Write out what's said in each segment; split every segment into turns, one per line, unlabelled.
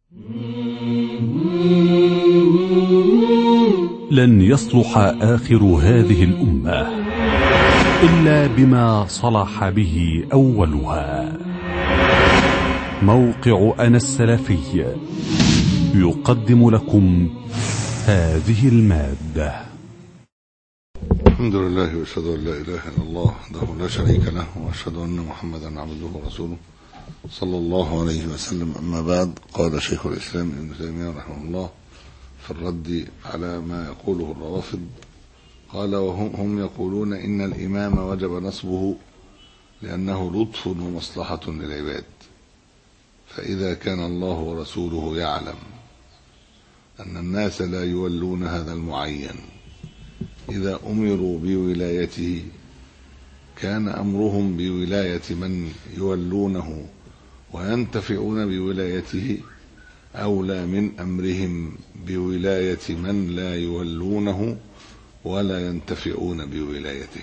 لن يصلح آخر هذه الأمة إلا بما صلح به أولها موقع أنا السلفي يقدم لكم هذه المادة
الحمد لله واشهد ان لا اله الا الله وحده لا شريك له واشهد ان محمدا عبده ورسوله صلى الله عليه وسلم اما بعد قال شيخ الاسلام ابن تيميه رحمه الله في الرد على ما يقوله الروافض قال وهم هم يقولون ان الامام وجب نصبه لانه لطف ومصلحه للعباد فاذا كان الله ورسوله يعلم ان الناس لا يولون هذا المعين إذا أمروا بولايته كان أمرهم بولاية من يولونه وينتفعون بولايته أولى من أمرهم بولاية من لا يولونه ولا ينتفعون بولايته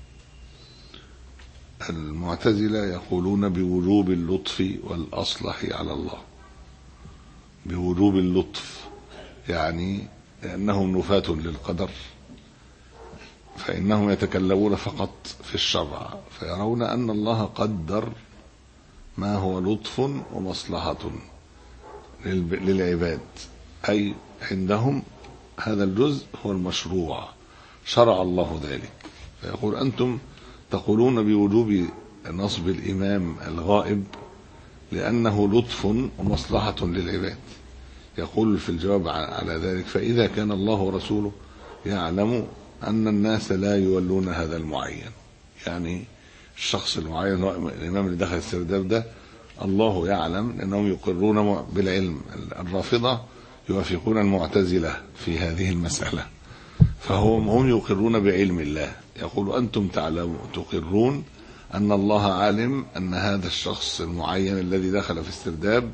المعتزلة يقولون بوجوب اللطف والأصلح على الله بوجوب اللطف يعني أنهم نفاة للقدر فإنهم يتكلمون فقط في الشرع فيرون أن الله قدر ما هو لطف ومصلحة للعباد أي عندهم هذا الجزء هو المشروع شرع الله ذلك فيقول أنتم تقولون بوجوب نصب الإمام الغائب لأنه لطف ومصلحة للعباد يقول في الجواب على ذلك فإذا كان الله ورسوله يعلم أن الناس لا يولون هذا المعين يعني الشخص المعين الإمام اللي دخل السرداب ده الله يعلم أنهم يقرون بالعلم الرافضة يوافقون المعتزلة في هذه المسألة فهم هم يقرون بعلم الله يقول أنتم تعلمون تقرون أن الله عالم أن هذا الشخص المعين الذي دخل في السرداب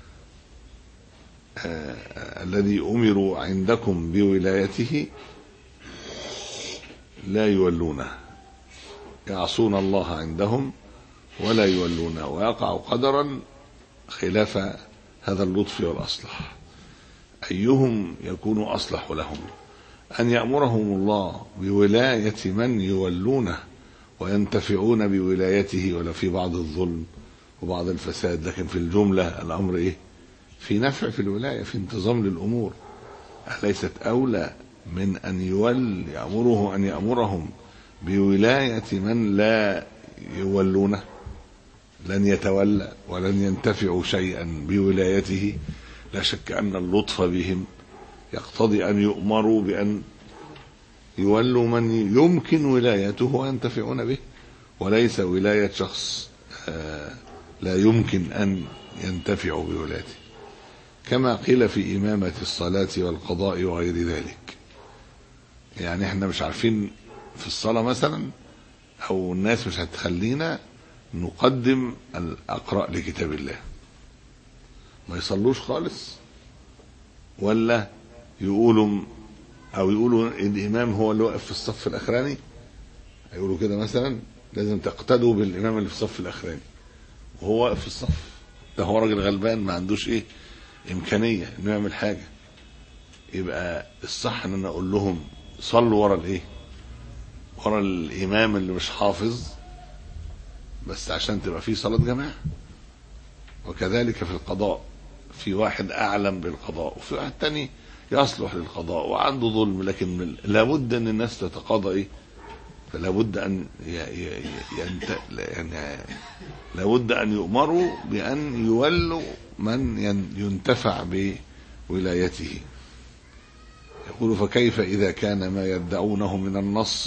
آه الذي أمروا عندكم بولايته لا يولونه يعصون الله عندهم ولا يولونه ويقع قدرا خلاف هذا اللطف والأصلح أيهم يكون أصلح لهم أن يأمرهم الله بولاية من يولونه وينتفعون بولايته ولا في بعض الظلم وبعض الفساد لكن في الجملة الأمر إيه في نفع في الولاية في انتظام للأمور أليست أولى من أن يول يأمره أن يأمرهم بولاية من لا يولونه لن يتولى ولن ينتفعوا شيئا بولايته لا شك أن اللطف بهم يقتضي أن يؤمروا بأن يولوا من يمكن ولايته وينتفعون به وليس ولاية شخص لا يمكن أن ينتفعوا بولايته كما قيل في إمامة الصلاة والقضاء وغير ذلك يعني احنا مش عارفين في الصلاة مثلا او الناس مش هتخلينا نقدم الاقراء لكتاب الله ما يصلوش خالص ولا يقولوا او يقولوا الامام هو اللي واقف في الصف الاخراني يقولوا كده مثلا لازم تقتدوا بالامام اللي في الصف الاخراني وهو واقف في الصف ده هو راجل غلبان ما عندوش ايه امكانيه انه يعمل حاجه يبقى الصح ان انا اقول لهم صلوا ورا الايه ورا الامام اللي مش حافظ بس عشان تبقى فيه صلاة جماعة وكذلك في القضاء في واحد اعلم بالقضاء وفي واحد تاني يصلح للقضاء وعنده ظلم لكن لابد ان الناس تتقاضى ايه فلا بد ان ي... ي... ينت... يعني لابد ان يؤمروا بان يولوا من ينتفع بولايته يقول فكيف إذا كان ما يدعونه من النص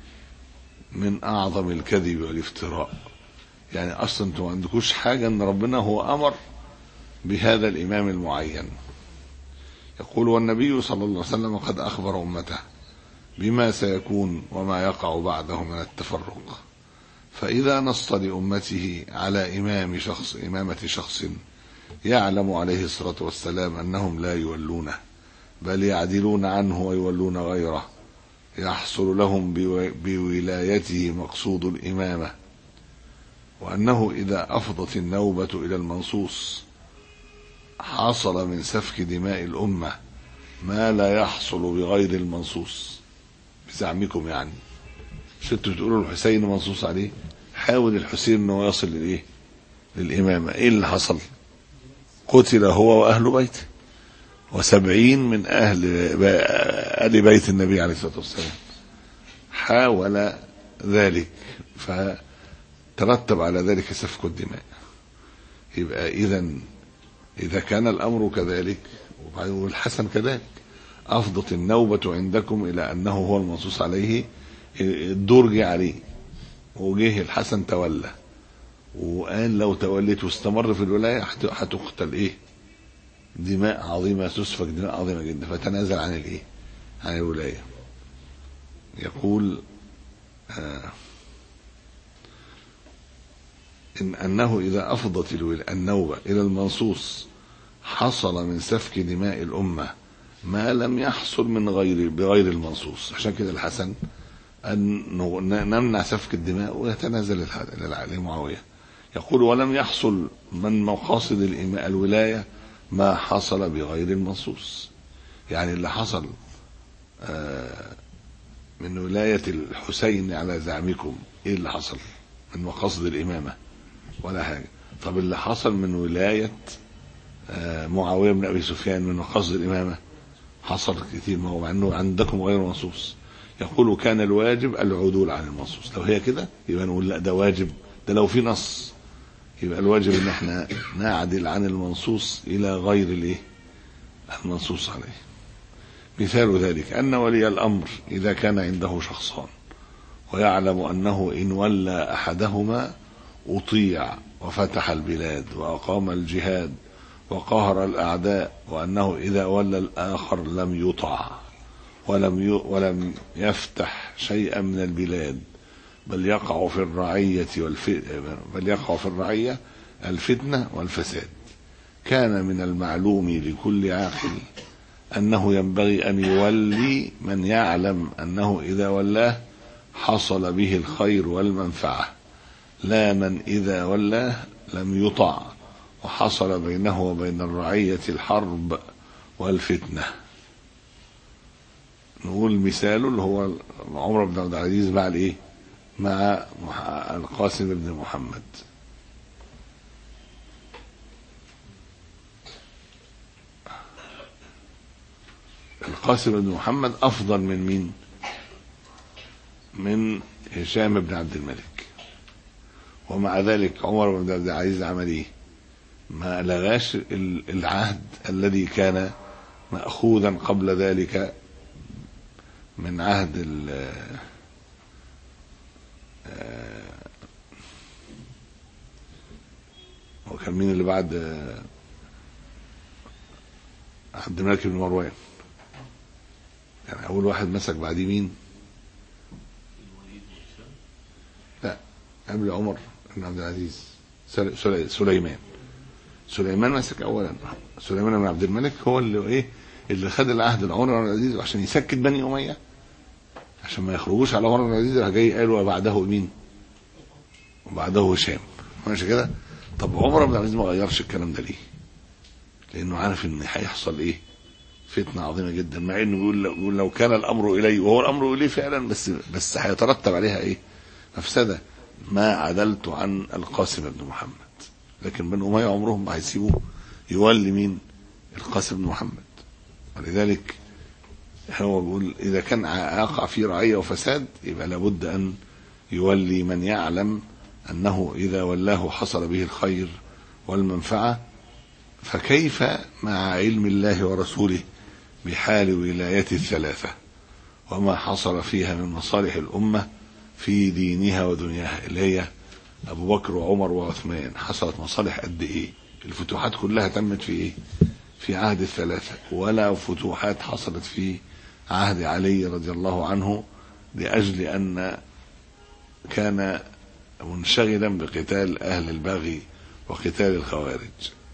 من أعظم الكذب والافتراء يعني أصلا أنتم ما عندكوش حاجة أن ربنا هو أمر بهذا الإمام المعين يقول والنبي صلى الله عليه وسلم قد أخبر أمته بما سيكون وما يقع بعده من التفرق فإذا نص لأمته على إمام شخص إمامة شخص يعلم عليه الصلاة والسلام أنهم لا يولونه بل يعدلون عنه ويولون غيره يحصل لهم بولايته مقصود الإمامة وأنه إذا أفضت النوبة إلى المنصوص حصل من سفك دماء الأمة ما لا يحصل بغير المنصوص بزعمكم يعني مش انتوا بتقولوا الحسين منصوص عليه حاول الحسين انه يصل للايه للإمامة ايه اللي حصل قتل هو وأهل بيته وسبعين من أهل آل بيت النبي عليه الصلاة والسلام حاول ذلك فترتب على ذلك سفك الدماء يبقى إذا إذا كان الأمر كذلك والحسن كذلك أفضت النوبة عندكم إلى أنه هو المنصوص عليه الدور جه عليه وجه الحسن تولى وقال لو توليت واستمر في الولاية هتقتل إيه دماء عظيمة تسفك دماء عظيمة جدا فتنازل عن الإيه عن الولاية يقول آه إن أنه إذا أفضت النوبة إلى المنصوص حصل من سفك دماء الأمة ما لم يحصل من غير بغير المنصوص عشان كده الحسن أن نمنع سفك الدماء ويتنازل لمعاوية يقول ولم يحصل من مقاصد الولاية ما حصل بغير المنصوص يعني اللي حصل من ولاية الحسين على زعمكم ايه اللي حصل من مقاصد الإمامة ولا حاجة طب اللي حصل من ولاية معاوية بن أبي سفيان من مقاصد الإمامة حصل كثير ما هو مع أنه عندكم غير منصوص يقول كان الواجب العدول عن المنصوص لو هي كده يبقى نقول لا ده واجب ده لو في نص يبقى الواجب ان احنا نعدل عن المنصوص الى غير الايه المنصوص عليه مثال ذلك ان ولي الامر اذا كان عنده شخصان ويعلم انه ان ولى احدهما اطيع وفتح البلاد واقام الجهاد وقهر الاعداء وانه اذا ولى الاخر لم يطع ولم ولم يفتح شيئا من البلاد بل يقع في الرعية والف... بل يقع في الرعية الفتنة والفساد كان من المعلوم لكل عاقل أنه ينبغي أن يولي من يعلم أنه إذا ولاه حصل به الخير والمنفعة لا من إذا ولاه لم يطع وحصل بينه وبين الرعية الحرب والفتنة نقول مثاله اللي هو عمر بن عبد العزيز مع الايه مع القاسم بن محمد القاسم بن محمد افضل من مين من هشام بن عبد الملك ومع ذلك عمر بن عبد العزيز عمل ايه ما لغاش العهد الذي كان مأخوذا قبل ذلك من عهد ال وكان مين اللي بعد عبد الملك بن مروان يعني اول واحد مسك بعديه مين لا قبل عمر بن عبد العزيز سليمان سليمان مسك اولا سليمان بن عبد الملك هو اللي ايه اللي خد العهد لعمر بن عبد العزيز عشان يسكت بني اميه عشان ما يخرجوش على عمر بن عبد العزيز راح جاي قالوا وبعده مين؟ وبعده هشام ماشي كده؟ طب عمر بن عبد العزيز ما غيرش الكلام ده ليه؟ لانه عارف ان هيحصل ايه؟ فتنه عظيمه جدا مع انه بيقول لو, بيقول لو كان الامر الي وهو الامر اليه فعلا بس بس هيترتب عليها ايه؟ مفسده ما عدلت عن القاسم بن محمد لكن بن اميه عمرهم ما هيسيبوه يولي مين؟ القاسم بن محمد ولذلك هو بيقول إذا كان يقع في رعية وفساد يبقى لابد أن يولي من يعلم أنه إذا ولاه حصل به الخير والمنفعة فكيف مع علم الله ورسوله بحال ولاية الثلاثة وما حصل فيها من مصالح الأمة في دينها ودنياها اللي هي أبو بكر وعمر وعثمان حصلت مصالح قد إيه الفتوحات كلها تمت في إيه في عهد الثلاثة ولا فتوحات حصلت في عهد علي رضي الله عنه لأجل أن كان منشغلا بقتال أهل البغي وقتال الخوارج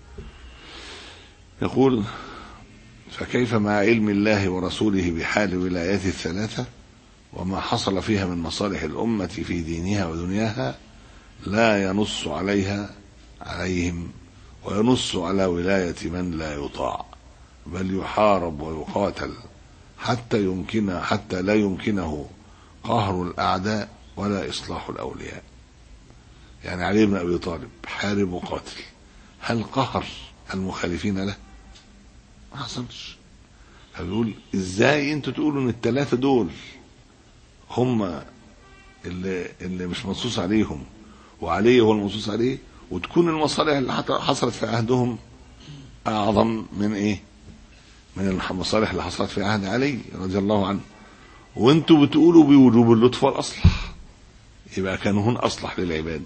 يقول فكيف مع علم الله ورسوله بحال ولايات الثلاثة وما حصل فيها من مصالح الأمة في دينها ودنياها لا ينص عليها عليهم وينص على ولاية من لا يطاع بل يحارب ويقاتل حتى يمكن حتى لا يمكنه قهر الأعداء ولا إصلاح الأولياء يعني علي بن أبي طالب حارب وقاتل هل قهر المخالفين له ما حصلش فبيقول ازاي انتوا تقولوا ان الثلاثه دول هم اللي اللي مش منصوص عليهم وعلي هو المنصوص عليه وتكون المصالح اللي حت- حصلت في عهدهم اعظم من ايه؟ من المصالح اللي حصلت في عهد علي رضي الله عنه وانتوا بتقولوا بوجوب اللطف والاصلح يبقى كان هون اصلح للعباد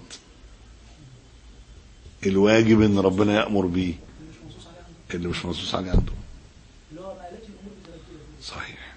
الواجب ان ربنا يامر بيه اللي مش منصوص عليه عنده صحيح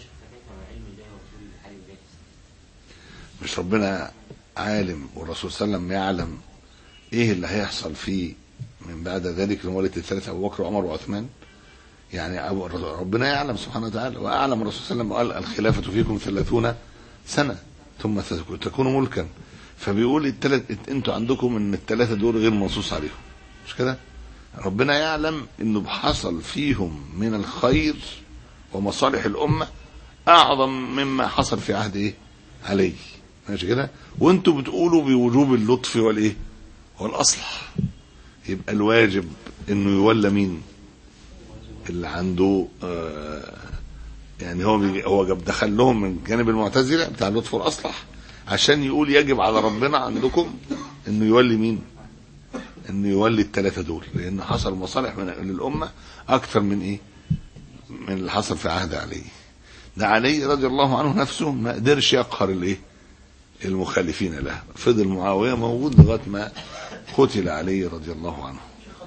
مش ربنا عالم والرسول صلى الله عليه وسلم يعلم ايه اللي هيحصل فيه من بعد ذلك لمولد الثلاثة ابو بكر وعمر وعثمان يعني أبو ربنا يعلم سبحانه وتعالى واعلم الرسول صلى الله عليه وسلم قال الخلافة فيكم ثلاثون سنة ثم تكون ملكا فبيقول التلات انتوا عندكم ان الثلاثة دول غير منصوص عليهم مش كده ربنا يعلم انه حصل فيهم من الخير ومصالح الامة اعظم مما حصل في عهد ايه علي ماشي كده وانتوا بتقولوا بوجوب اللطف والايه والاصلح يبقى الواجب انه يولى مين اللي عنده آه يعني هو بيجي هو جاب دخل لهم من جانب المعتزله بتاع اللطف والاصلح عشان يقول يجب على ربنا عندكم انه يولي مين انه يولي الثلاثه دول لان حصل مصالح من للامه اكثر من ايه من اللي حصل في عهد علي ده علي رضي الله عنه نفسه ما قدرش يقهر الايه المخالفين له فضل معاويه موجود لغايه ما قتل علي رضي الله عنه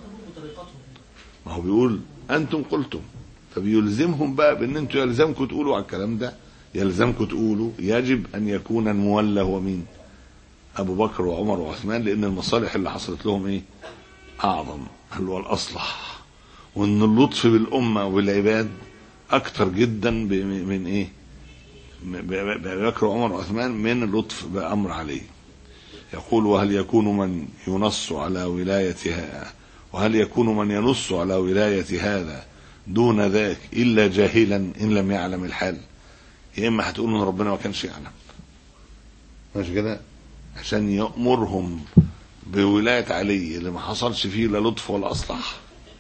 ما هو بيقول انتم قلتم فبيلزمهم بقى بان انتم يلزمكم تقولوا على الكلام ده يلزمكم تقولوا يجب ان يكون المولى هو مين ابو بكر وعمر وعثمان لان المصالح اللي حصلت لهم ايه اعظم هل هو الاصلح وان اللطف بالامه وبالعباد اكتر جدا من ايه بابي بكر وعمر وعثمان من اللطف بامر عليه يقول وهل يكون من ينص على ولايتها وهل يكون من ينص على ولاية هذا دون ذاك إلا جاهلا إن لم يعلم الحال يا إما هتقول إن ربنا ما كانش يعلم ماشي كده عشان يأمرهم بولاية علي اللي ما حصلش فيه لا لطف ولا أصلح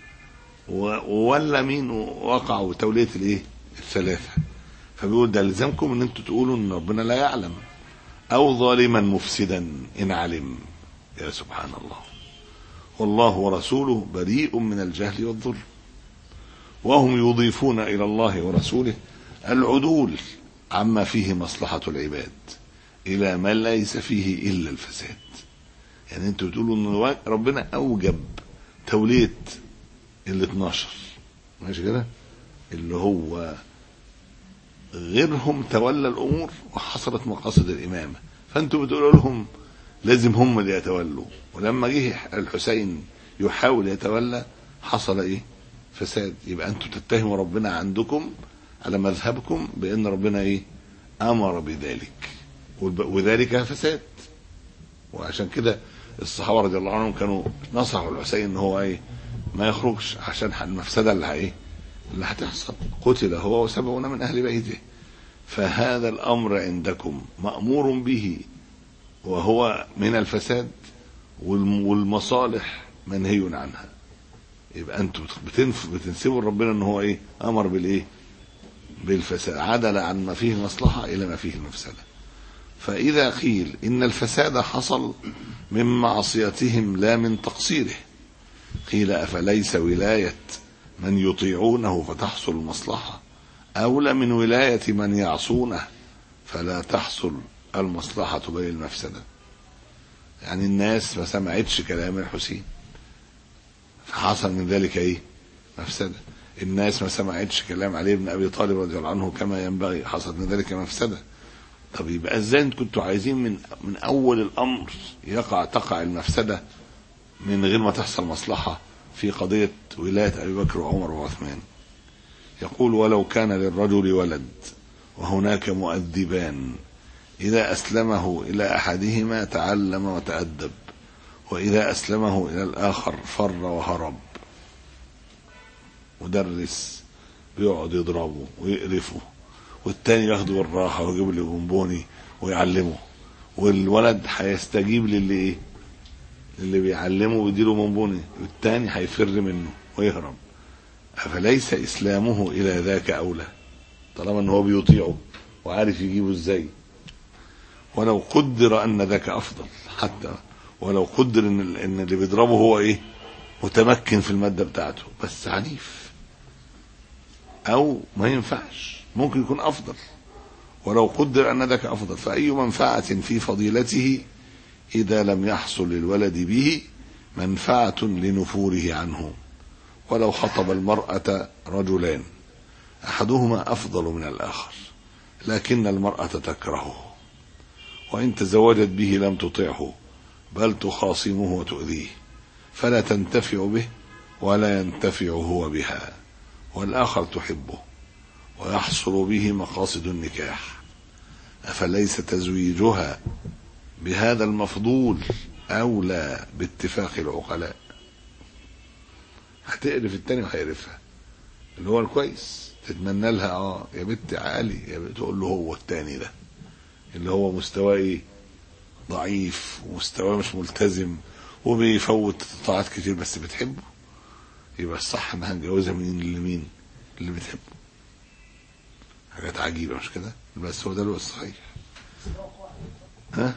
ولا مين وقعوا تولية الإيه الثلاثة فبيقول ده لزمكم إن أنتوا تقولوا إن ربنا لا يعلم أو ظالما مفسدا إن علم يا سبحان الله والله ورسوله بريء من الجهل والظلم وهم يضيفون الى الله ورسوله العدول عما فيه مصلحه العباد الى ما ليس فيه الا الفساد يعني انتوا بتقولوا ان ربنا اوجب توليه ال 12 ماشي كده اللي هو غيرهم تولى الامور وحصلت مقاصد الامامه فانتوا بتقولوا لهم لازم هم اللي يتولوا ولما جه الحسين يحاول يتولى حصل ايه فساد يبقى انتوا تتهموا ربنا عندكم على مذهبكم بان ربنا ايه امر بذلك وذلك فساد وعشان كده الصحابه رضي الله عنهم كانوا نصحوا الحسين ان هو ايه ما يخرجش عشان المفسده اللي ايه اللي هتحصل قتل هو وسبعون من اهل بيته فهذا الامر عندكم مامور به وهو من الفساد والمصالح منهي عنها يبقى انتوا بتنسبوا لربنا ان هو ايه امر بالايه بالفساد عدل عن ما فيه مصلحه الى ما فيه المفسده فاذا قيل ان الفساد حصل من معصيتهم لا من تقصيره قيل افليس ولايه من يطيعونه فتحصل المصلحه اولى من ولايه من يعصونه فلا تحصل المصلحة بين المفسدة يعني الناس ما سمعتش كلام الحسين فحصل من ذلك ايه مفسدة الناس ما سمعتش كلام علي بن ابي طالب رضي الله عنه كما ينبغي حصل من ذلك مفسدة طب يبقى ازاي انتوا كنتوا عايزين من من اول الامر يقع تقع المفسدة من غير ما تحصل مصلحة في قضية ولاية ابي بكر وعمر وعثمان يقول ولو كان للرجل ولد وهناك مؤدبان إذا أسلمه إلى أحدهما تعلم وتأدب وإذا أسلمه إلى الآخر فر وهرب مدرس بيقعد يضربه ويقرفه والتاني ياخده بالراحة ويجيب له بونبوني ويعلمه والولد هيستجيب للي ايه اللي بيعلمه ويديله بونبوني والتاني هيفر منه ويهرب أفليس إسلامه إلى ذاك أولى طالما ان هو بيطيعه وعارف يجيبه ازاي ولو قدر ان ذاك افضل حتى ولو قدر ان ان اللي بيضربه هو ايه متمكن في الماده بتاعته بس عنيف او ما ينفعش ممكن يكون افضل ولو قدر ان ذاك افضل فاي منفعه في فضيلته اذا لم يحصل للولد به منفعه لنفوره عنه ولو خطب المراه رجلان احدهما افضل من الاخر لكن المراه تكرهه وان تزوجت به لم تطعه بل تخاصمه وتؤذيه فلا تنتفع به ولا ينتفع هو بها والاخر تحبه ويحصل به مقاصد النكاح افليس تزويجها بهذا المفضول اولى باتفاق العقلاء هتقرف التاني وهيقرفها اللي هو الكويس تتمنى لها اه يا بنت عالي يا بنت تقول له هو التاني ده اللي هو مستواه ايه ضعيف ومستواه مش ملتزم وبيفوت طاعات كتير بس بتحبه يبقى الصح انها نجوزها من لمين اللي بتحبه حاجات عجيبه مش كده بس هو ده اللي هو الصحيح ها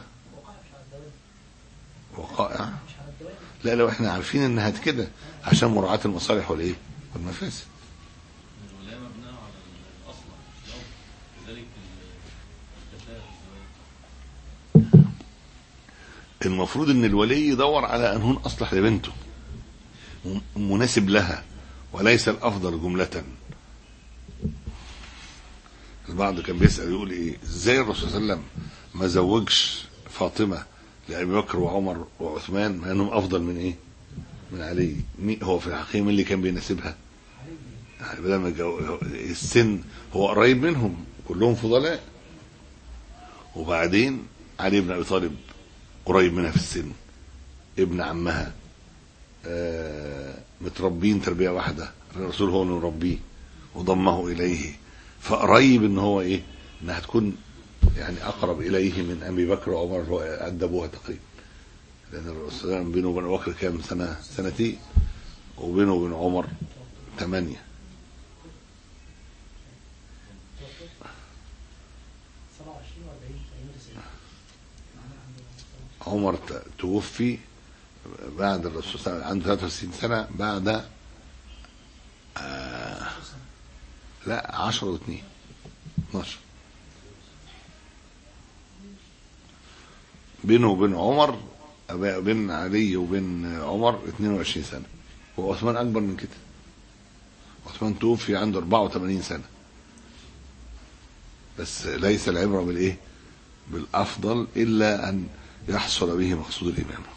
وقائع لا لو احنا عارفين انها كده عشان مراعاة المصالح والايه والمفاسد
الولاية مبنية على الأصل مش الأول لذلك الكفاءة الزواج
المفروض ان الولي يدور على انهون اصلح لبنته م- مناسب لها وليس الافضل جملة البعض كان بيسأل يقول ايه ازاي الرسول صلى الله عليه وسلم ما زوجش فاطمة لأبي بكر وعمر وعثمان مع انهم افضل من ايه من علي مين هو في الحقيقة مين اللي كان بيناسبها يعني بدل ما جو- السن هو قريب منهم كلهم فضلاء وبعدين علي بن ابي طالب قريب منها في السن ابن عمها آه، متربين تربيه واحده الرسول هو اللي مربيه وضمه اليه فقريب ان هو ايه انها تكون يعني اقرب اليه من ابي بكر وعمر هو قد ابوها تقريبا لان الرسول صلى الله عليه وسلم بينه وبين ابو بكر كام سنه سنتين وبينه وبين عمر ثمانيه
27 و40 ايام 90
عمر ت- توفي بعد الرسول صلى الله عليه وسلم عنده 63 سنة بعد آه لا 10 و2 12 بينه وبين عمر أبا- بين علي وبين عمر 22 سنة وعثمان أكبر من كده عثمان توفي عنده 84 سنة بس ليس العبرة بالإيه؟ بالأفضل إلا أن يحصل به مقصود الإمامة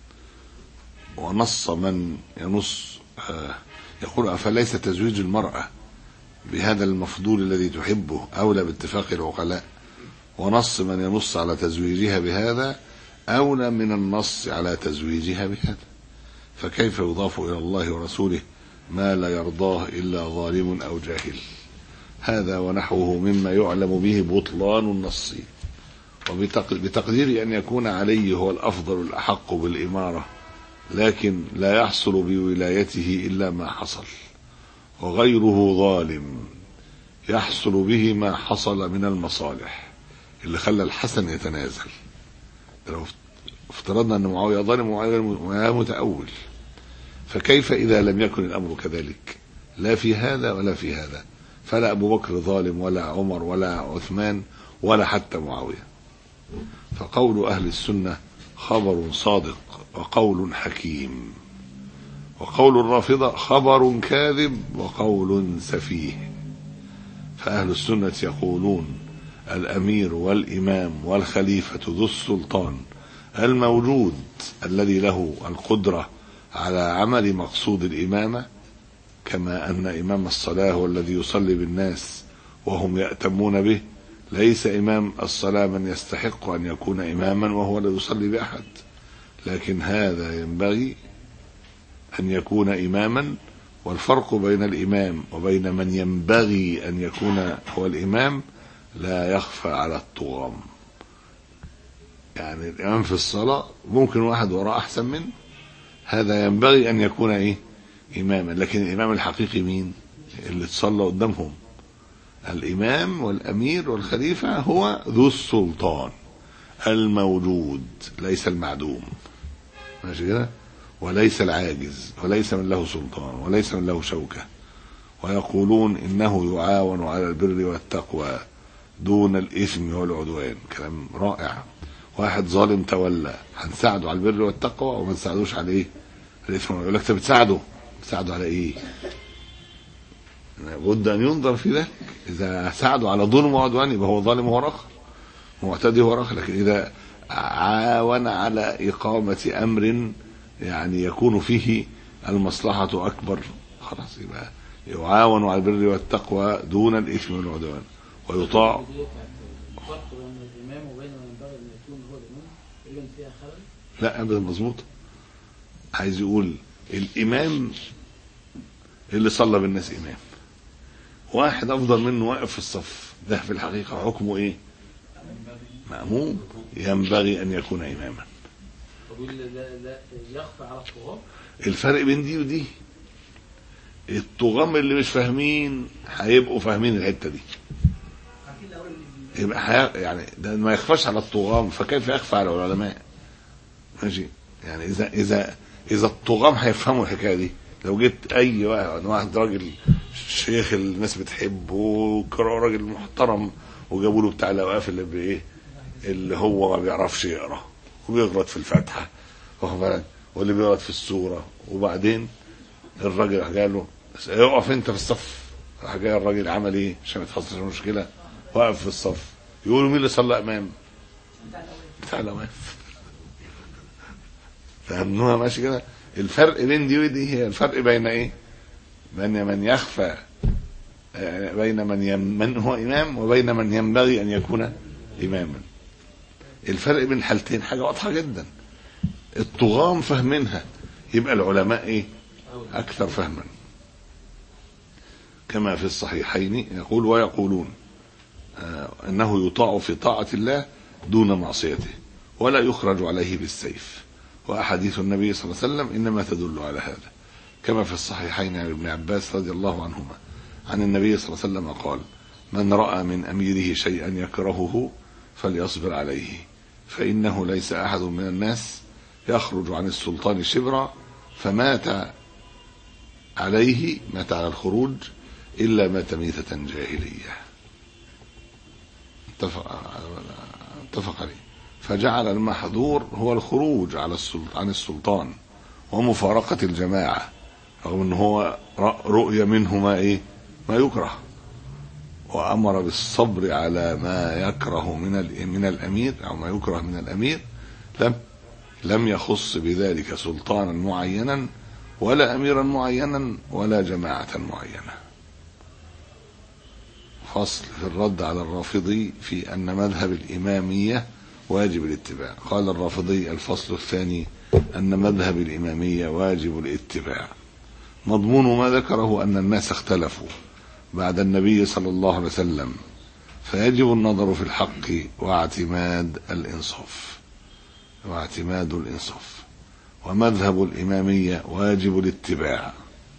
ونص من ينص آه، يقول أفليس تزويج المرأة بهذا المفضول الذي تحبه أولى باتفاق العقلاء ونص من ينص على تزويجها بهذا أولى من النص على تزويجها بهذا فكيف يضاف إلى الله ورسوله ما لا يرضاه إلا ظالم أو جاهل هذا ونحوه مما يعلم به بطلان النص وبتقدير أن يكون علي هو الأفضل الأحق بالإمارة لكن لا يحصل بولايته إلا ما حصل وغيره ظالم يحصل به ما حصل من المصالح اللي خلى الحسن يتنازل لو افترضنا أن معاوية ظالم ومعاوية متأول فكيف إذا لم يكن الأمر كذلك لا في هذا ولا في هذا فلا أبو بكر ظالم ولا عمر ولا عثمان ولا حتى معاوية فقول أهل السنة خبر صادق وقول حكيم وقول الرافضة خبر كاذب وقول سفيه فأهل السنة يقولون الأمير والإمام والخليفة ذو السلطان الموجود الذي له القدرة على عمل مقصود الإمامة كما أن إمام الصلاة هو الذي يصلي بالناس وهم يأتمون به ليس إمام الصلاة من يستحق أن يكون إماما وهو لا يصلي بأحد لكن هذا ينبغي أن يكون إماما والفرق بين الإمام وبين من ينبغي أن يكون هو الإمام لا يخفى على الطغام يعني الإمام في الصلاة ممكن واحد وراء أحسن منه هذا ينبغي أن يكون إيه إماما لكن الإمام الحقيقي مين اللي تصلى قدامهم الإمام والأمير والخليفة هو ذو السلطان الموجود ليس المعدوم ماشي كده وليس العاجز وليس من له سلطان وليس من له شوكة ويقولون إنه يعاون على البر والتقوى دون الإثم والعدوان كلام رائع واحد ظالم تولى هنساعده على البر والتقوى وما نساعدوش على ايه الإثم يقول لك طب بتساعده بتساعده على ايه لابد ان ينظر في ذلك اذا ساعده على ظلم وعدوان يبقى هو ظالم هو رخ معتدي هو رخ لكن اذا عاون على اقامه امر يعني يكون فيه المصلحه اكبر خلاص يبقى يعاون على البر والتقوى دون الاثم والعدوان ويطاع
الفرق بين الامام وبين من ينبغي ان يكون هو الامام اللي فيها خلل
لا ابدا مظبوط عايز يقول الامام اللي صلى بالناس امام واحد افضل منه واقف في الصف ده في الحقيقه حكمه ايه ماموم ينبغي ان يكون اماما
طب اللي لا لا يخفى على الطغاة
الفرق بين دي ودي الطغام اللي مش فاهمين هيبقوا فاهمين الحته دي يبقى حي... يعني ده ما يخفاش على الطغام فكيف يخفى على العلماء ماشي يعني اذا اذا اذا الطغام هيفهموا الحكايه دي لو جيت اي واحد واحد راجل شيخ الناس بتحبه كرا- راجل محترم وجابوا له بتاع الاوقاف اللي بايه اللي هو ما بيعرفش يقرا وبيغلط في الفاتحه واخد بالك واللي بيغلط في السوره وبعدين الراجل راح قال له اقف انت في الصف راح جاي الراجل عمل ايه عشان ما تحصلش مشكله واقف في الصف يقولوا مين اللي صلى امام بتاع الاوقاف فهمنوها ماشي كده الفرق بين دي ودي هي الفرق بين ايه بين من يخفى آه، بين من يم من هو امام وبين من ينبغي ان يكون اماما الفرق بين الحالتين حاجه واضحه جدا الطغام فاهمينها يبقى العلماء ايه اكثر فهما كما في الصحيحين يقول ويقولون آه، انه يطاع في طاعه الله دون معصيته ولا يخرج عليه بالسيف واحاديث النبي صلى الله عليه وسلم انما تدل على هذا كما في الصحيحين عن ابن عباس رضي الله عنهما عن النبي صلى الله عليه وسلم قال من راى من اميره شيئا يكرهه فليصبر عليه فانه ليس احد من الناس يخرج عن السلطان شبرا فمات عليه مات على الخروج الا مات ميته جاهليه اتفق اتفق عليه فجعل المحظور هو الخروج على السلطان عن السلطان ومفارقة الجماعة رغم ان هو رأ- رؤية منه ما ايه ما يكره وامر بالصبر على ما يكره من ال- من الامير او ما يكره من الامير لم لم يخص بذلك سلطانا معينا ولا اميرا معينا ولا جماعة معينة فصل في الرد على الرافضي في أن مذهب الإمامية واجب الاتباع قال الرافضي الفصل الثاني أن مذهب الإمامية واجب الاتباع مضمون ما ذكره أن الناس اختلفوا بعد النبي صلى الله عليه وسلم فيجب النظر في الحق واعتماد الإنصاف واعتماد الإنصاف ومذهب الإمامية واجب الاتباع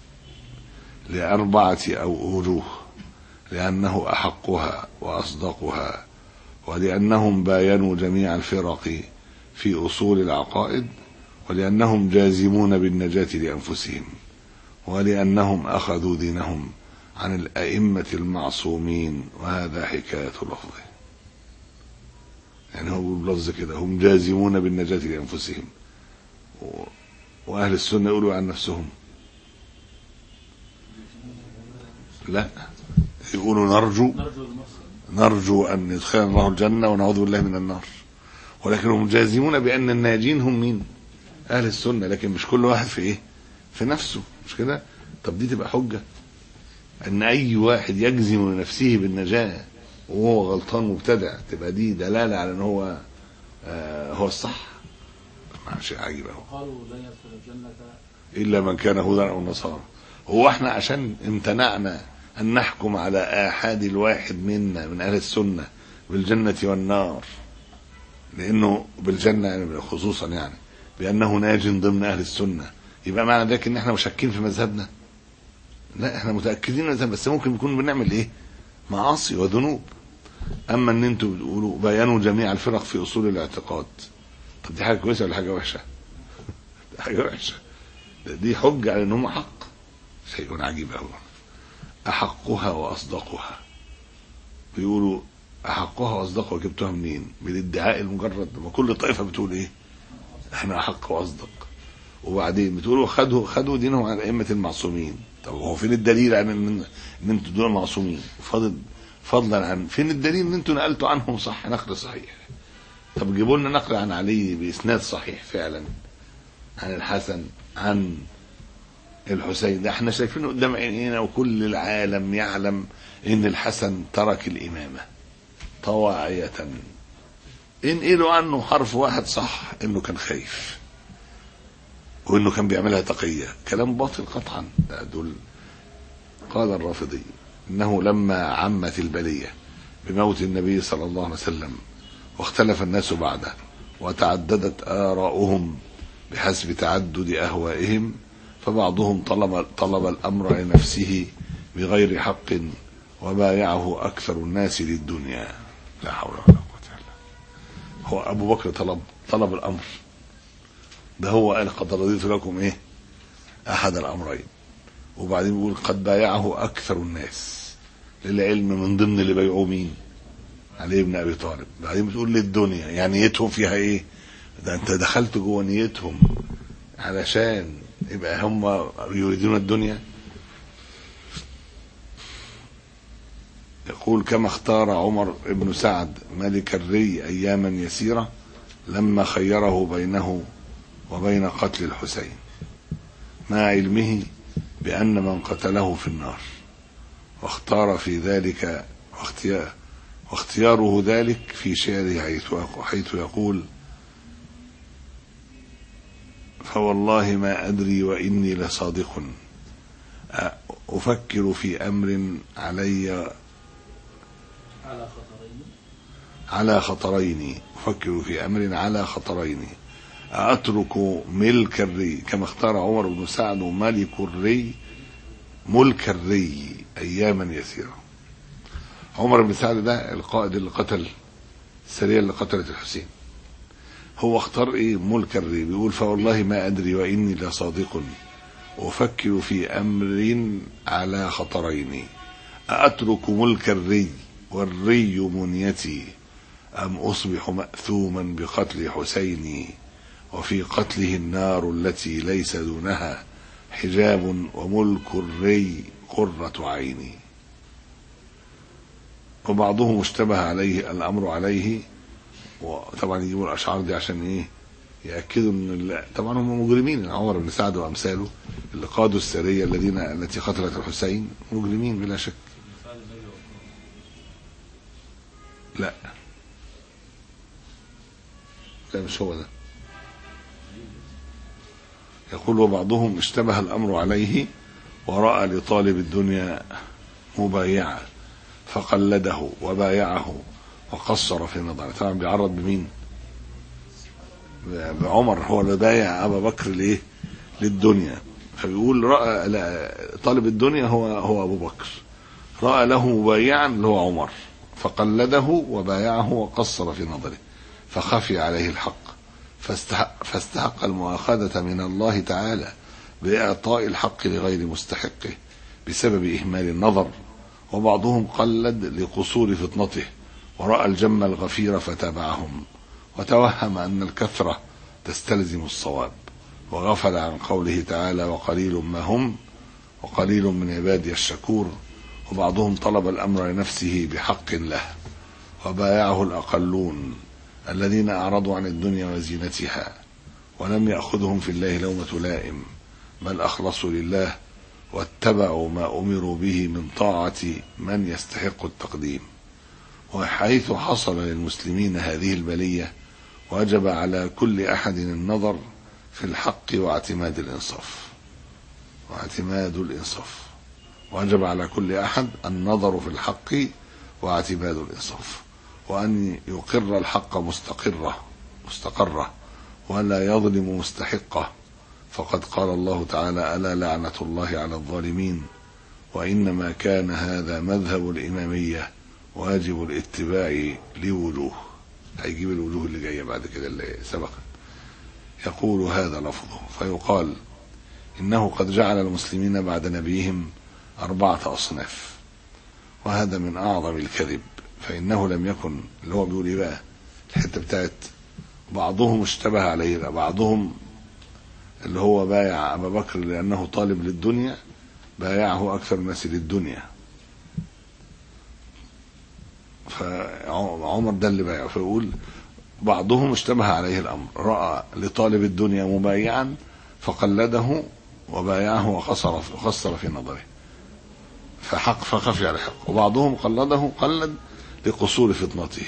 لأربعة أو وجوه لأنه أحقها وأصدقها ولأنهم باينوا جميع الفرق في أصول العقائد ولأنهم جازمون بالنجاة لأنفسهم ولأنهم أخذوا دينهم عن الأئمة المعصومين وهذا حكاية لفظه يعني هو بلفظ كده هم جازمون بالنجاة لأنفسهم و- وأهل السنة يقولوا عن نفسهم لا يقولوا نرجو
نرجو المصر
نرجو أن يدخلنا الله الجنة ونعوذ بالله من النار ولكن هم جازمون بأن الناجين هم مين أهل السنة لكن مش كل واحد في إيه في نفسه مش كده طب دي تبقى حجة أن أي واحد يجزم لنفسه بالنجاة وهو غلطان مبتدع تبقى دي دلالة على أن هو آه هو الصح شيء عجيب أوي
وقالوا لن يدخل الجنة
إلا من كان هودا أو نصارى هو احنا عشان امتنعنا أن نحكم على آحاد الواحد منا من أهل السنة بالجنة والنار لأنه بالجنة يعني خصوصا يعني بأنه ناج ضمن أهل السنة يبقى معنى ذلك إن احنا مشكين في مذهبنا لا احنا متأكدين من مذهب بس ممكن نكون بنعمل إيه معاصي وذنوب أما إن أنتوا بتقولوا بيانوا جميع الفرق في أصول الاعتقاد طب دي حاجة كويسة ولا حاجة وحشة؟ دي حاجة وحشة دي حجة على انهم حق شيء عجيب قوي احقها واصدقها بيقولوا احقها واصدقها جبتوها منين بالادعاء المجرد ما كل طائفه بتقول ايه احنا احق واصدق وبعدين بتقولوا خدوا خدوا دينهم عن ائمه المعصومين طب هو فين الدليل عن ان ان انتوا دول معصومين فضل فضلا عن فين الدليل ان انتوا نقلتوا عنهم صح نقل صحيح طب جيبوا لنا نقل عن علي باسناد صحيح فعلا عن الحسن عن الحسين ده احنا شايفينه قدام عينينا وكل العالم يعلم ان الحسن ترك الامامه طواعيه انقلوا عنه حرف واحد صح انه كان خايف وانه كان بيعملها تقيه كلام باطل قطعا ده دول قال الرافضي انه لما عمت البليه بموت النبي صلى الله عليه وسلم واختلف الناس بعده وتعددت آراؤهم بحسب تعدد أهوائهم فبعضهم طلب طلب الأمر لنفسه بغير حق وبايعه أكثر الناس للدنيا لا حول ولا قوة إلا بالله هو أبو بكر طلب طلب الأمر ده هو قال قد رضيت لكم إيه أحد الأمرين وبعدين بيقول قد بايعه أكثر الناس للعلم من ضمن اللي بايعوه مين علي بن أبي طالب بعدين بتقول للدنيا يعني نيتهم فيها إيه ده أنت دخلت جوه نيتهم علشان يبقى هم يريدون الدنيا يقول كما اختار عمر بن سعد ملك الري أياما يسيرة لما خيره بينه وبين قتل الحسين مع علمه بأن من قتله في النار واختار في ذلك واختيار واختياره ذلك في شعره حيث حيث يقول فوالله ما أدري وإني لصادق أفكر في أمر علي
على خطرين
على خطرين أفكر في أمر على خطرين أترك ملك الري كما اختار عمر بن سعد ملك الري ملك الري أياما يسيرة عمر بن سعد ده القائد اللي قتل السرية اللي قتلت الحسين هو اختار ايه ملك الري بيقول فوالله ما أدري وإني لصادق أفكر في أمر على خطرين أترك ملك الري والري منيتي أم أصبح مأثوما بقتل حسيني وفي قتله النار التي ليس دونها حجاب وملك الري قرة عيني وبعضهم اشتبه عليه الأمر عليه وطبعا يجيبوا الأشعار دي عشان إيه يأكدوا ان ال- طبعا هم مجرمين عمر بن سعد وامثاله اللي قادوا السريه الذين التي قتلت الحسين مجرمين بلا شك
سعد النبي وقال
لا لا مش هو ده يقول وبعضهم اشتبه الأمر عليه ورأى لطالب الدنيا مبايعة فقلده وبايعه وقصر في نظره طبعا بيعرض بمين بعمر هو اللي بايع أبا بكر ليه للدنيا فبيقول رأى لا، طالب الدنيا هو هو أبو بكر رأى له مبايعا اللي هو عمر فقلده وبايعه وقصر في نظره فخفي عليه الحق فاستحق, فاستحق المؤاخذة من الله تعالى بإعطاء الحق لغير مستحقه بسبب إهمال النظر وبعضهم قلد لقصور فطنته ورأى الجم الغفير فتابعهم وتوهم أن الكثرة تستلزم الصواب وغفل عن قوله تعالى وقليل ما هم وقليل من عبادي الشكور وبعضهم طلب الأمر لنفسه بحق له وبايعه الأقلون الذين أعرضوا عن الدنيا وزينتها ولم يأخذهم في الله لومة لائم بل أخلصوا لله واتبعوا ما أمروا به من طاعة من يستحق التقديم وحيث حصل للمسلمين هذه البلية وجب على كل أحد النظر في الحق واعتماد الإنصاف واعتماد الإنصاف وجب على كل أحد النظر في الحق واعتماد الإنصاف وأن يقر الحق مستقرة مستقرة ولا يظلم مستحقه فقد قال الله تعالى ألا لعنة الله على الظالمين وإنما كان هذا مذهب الإمامية واجب الاتباع لوجوه هيجيب الوجوه اللي جاية بعد كده اللي سبقت يقول هذا لفظه فيقال إنه قد جعل المسلمين بعد نبيهم أربعة أصناف وهذا من أعظم الكذب فإنه لم يكن اللي هو بيقول إيه بقى الحتة بتاعت بعضهم اشتبه عليه بعضهم اللي هو بايع أبا بكر لأنه طالب للدنيا بايعه أكثر الناس للدنيا فعمر ده اللي بايعه فيقول بعضهم اشتبه عليه الأمر رأى لطالب الدنيا مبايعا فقلده وبايعه وخسر وخسر في نظره فحق فخفي على حق وبعضهم قلده قلد لقصور فطنته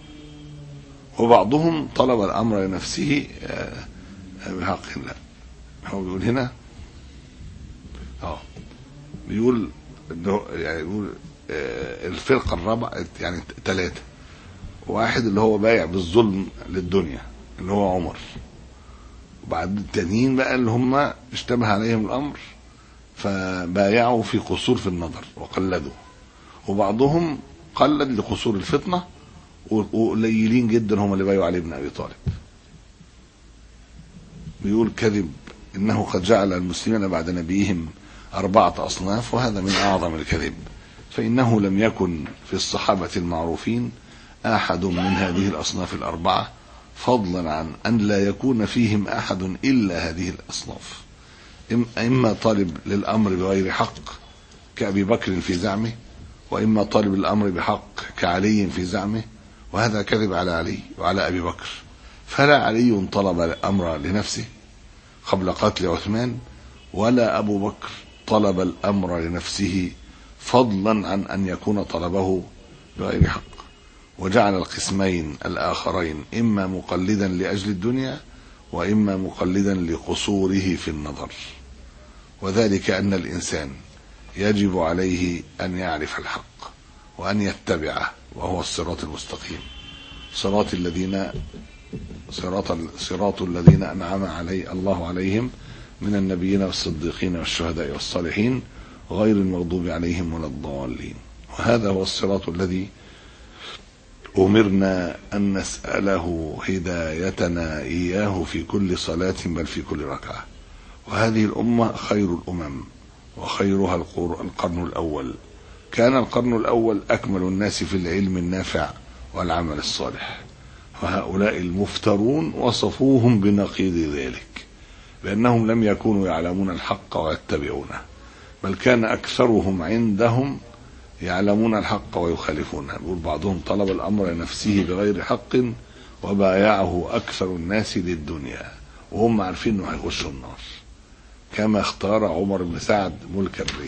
وبعضهم طلب الأمر لنفسه بحق الله هو بيقول هنا اه بيقول يعني بيقول الفرقة الرابعة يعني ثلاثة واحد اللي هو بايع بالظلم للدنيا اللي هو عمر وبعد التانيين بقى اللي هم اشتبه عليهم الأمر فبايعوا في قصور في النظر وقلدوا وبعضهم قلد لقصور الفطنة وقليلين جدا هم اللي بايعوا علي بن أبي طالب بيقول كذب إنه قد جعل المسلمين بعد نبيهم أربعة أصناف وهذا من أعظم الكذب فإنه لم يكن في الصحابة المعروفين أحد من هذه الأصناف الأربعة فضلا عن أن لا يكون فيهم أحد إلا هذه الأصناف إما طالب للأمر بغير حق كأبي بكر في زعمه وإما طالب الأمر بحق كعلي في زعمه وهذا كذب على علي وعلى أبي بكر فلا علي طلب الأمر لنفسه قبل قتل عثمان ولا أبو بكر طلب الأمر لنفسه فضلا عن أن يكون طلبه بغير حق وجعل القسمين الآخرين إما مقلدا لأجل الدنيا وإما مقلدا لقصوره في النظر وذلك أن الإنسان يجب عليه أن يعرف الحق وأن يتبعه وهو الصراط المستقيم صراط الذين صراط صراط الذين أنعم علي الله عليهم من النبيين والصديقين والشهداء والصالحين غير المغضوب عليهم ولا الضالين وهذا هو الصراط الذي أمرنا أن نسأله هدايتنا إياه في كل صلاة بل في كل ركعة وهذه الأمة خير الأمم وخيرها القرن الأول كان القرن الأول أكمل الناس في العلم النافع والعمل الصالح وهؤلاء المفترون وصفوهم بنقيض ذلك بأنهم لم يكونوا يعلمون الحق ويتبعونه بل كان أكثرهم عندهم يعلمون الحق ويخالفونه يقول بعضهم طلب الأمر لنفسه بغير حق وبايعه أكثر الناس للدنيا وهم عارفين أنه هيخشوا النار كما اختار عمر بن سعد ملك الري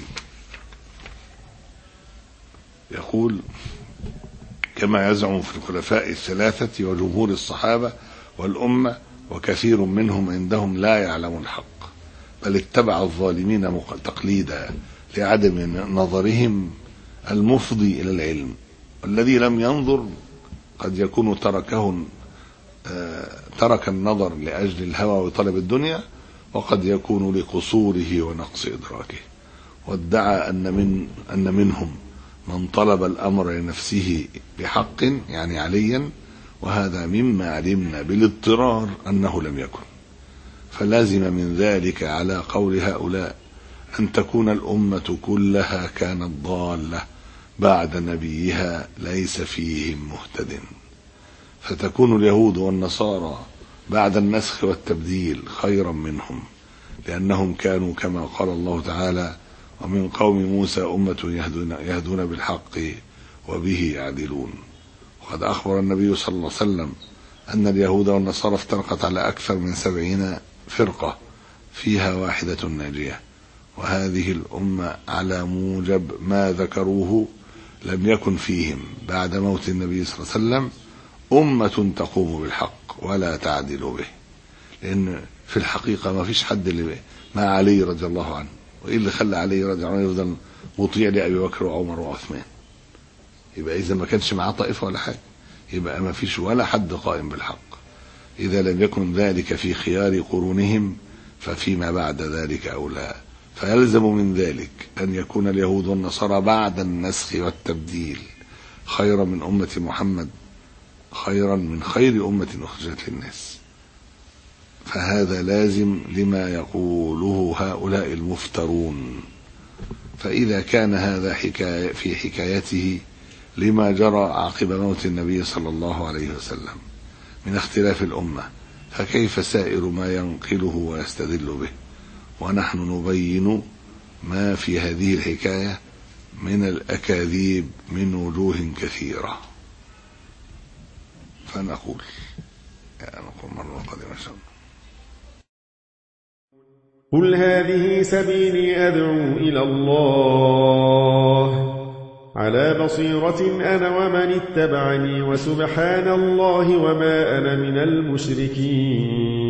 يقول كما يزعم في الخلفاء الثلاثة وجمهور الصحابة والأمة وكثير منهم عندهم لا يعلم الحق بل اتبع الظالمين تقليدا لعدم نظرهم المفضي إلى العلم والذي لم ينظر قد يكون تركه ترك النظر لأجل الهوى وطلب الدنيا وقد يكون لقصوره ونقص إدراكه وادعى أن من أن منهم من طلب الأمر لنفسه بحق يعني عليا وهذا مما علمنا بالاضطرار أنه لم يكن فلازم من ذلك على قول هؤلاء أن تكون الأمة كلها كانت ضالة بعد نبيها ليس فيهم مهتد فتكون اليهود والنصارى بعد النسخ والتبديل خيرا منهم لأنهم كانوا كما قال الله تعالى ومن قوم موسى أمة يهدون, يهدون بالحق وبه يعدلون وقد أخبر النبي صلى الله عليه وسلم أن اليهود والنصارى افترقت على أكثر من سبعين فرقة فيها واحدة ناجية وهذه الأمة على موجب ما ذكروه لم يكن فيهم بعد موت النبي صلى الله عليه وسلم أمة تقوم بالحق ولا تعدل به لأن في الحقيقة ما فيش حد اللي مع علي رضي الله عنه وإيه اللي خلى علي رضي الله عنه يفضل مطيع لأبي بكر وعمر وعثمان يبقى إذا ما كانش معاه طائفة ولا حاجة يبقى ما فيش ولا حد قائم بالحق إذا لم يكن ذلك في خيار قرونهم ففيما بعد ذلك أولى فيلزم من ذلك أن يكون اليهود والنصارى بعد النسخ والتبديل خيرا من أمة محمد خيرا من خير أمة أخرجت للناس فهذا لازم لما يقوله هؤلاء المفترون فإذا كان هذا حكاية في حكايته لما جرى عقب موت النبي صلى الله عليه وسلم من اختلاف الأمة فكيف سائر ما ينقله ويستدل به ونحن نبين ما في هذه الحكاية من الأكاذيب من وجوه كثيرة فنقول يعني نقول مرة قادمة إن شاء الله
قل هذه سبيلي أدعو إلى الله على بصيرة أنا ومن اتبعني وسبحان الله وما أنا من المشركين